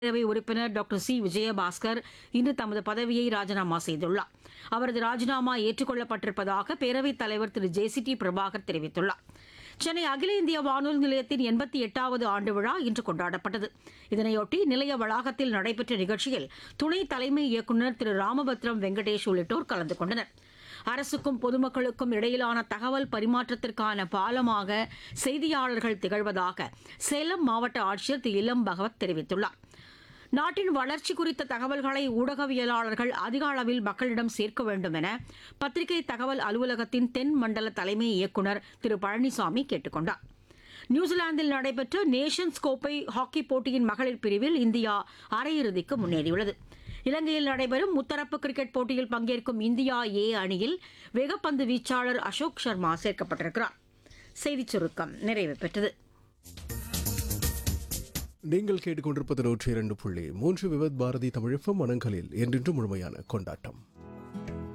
பேரவை உறுப்பினர் doctor C Vijayabaskar இன்று தமது பதவியை ராஜினாமா செய்துள்ளார் அவரது ராஜினாமா ஏற்றுக்கொள்ளப்பட்டிருப்பதாக பேரவைத் தலைவர் திரு ஜே சி டி பிரபாகர் தெரிவித்துள்ளார் சென்னை அகில இந்திய வானொலி நிலையத்தின் எண்பத்தி எட்டாவது ஆண்டு விழா இன்று கொண்டாடப்பட்டது இதனையொட்டி நிலைய வளாகத்தில் நடைபெற்ற நிகழ்ச்சியில் துணை தலைமை இயக்குநர் திரு ராமபத்ரம் வெங்கடேஷ் உள்ளிட்டோர் கலந்து கொண்டனர் அரசுக்கும் பொதுமக்களுக்கும் இடையிலான தகவல் பரிமாற்றத்திற்கான பாலமாக செய்தியாளர்கள் திகழ்வதாக சேலம் மாவட்ட ஆட்சியர் திரு இளம் பகவத் தெரிவித்துள்ளார் நாட்டின் வளர்ச்சி குறித்த தகவல்களை ஊடகவியலாளர்கள் அதிக அளவில் மக்களிடம் சேர்க்க வேண்டும் என பத்திரிகை தகவல் அலுவலகத்தின் தென் மண்டல தலைமை இயக்குநர் திரு பழனிசாமி கேட்டுக் கொண்டார் நியூசிலாந்தில் நடைபெற்ற நேஷன்ஸ் கோப்பை ஹாக்கி போட்டியின் மகளிர் பிரிவில் இந்தியா அரையிறுதிக்கு முன்னேறியுள்ளது இலங்கையில் நடைபெறும் முத்தரப்பு கிரிக்கெட் போட்டியில் பங்கேற்கும் இந்தியா ஏ அணியில் வேகப்பந்து வீச்சாளர் அசோக் சர்மா சேர்க்கப்பட்டிருக்கிறார் செய்திச் சுருக்கம் நிறைவு பெற்றது நீங்கள் கேட்டுக்கொண்டிருப்பது நூற்றி இரண்டு புள்ளி மூன்று விவத் பாரதி தமிழகம் மனங்களில் என்றென்று முழுமையான கொண்டாட்டம்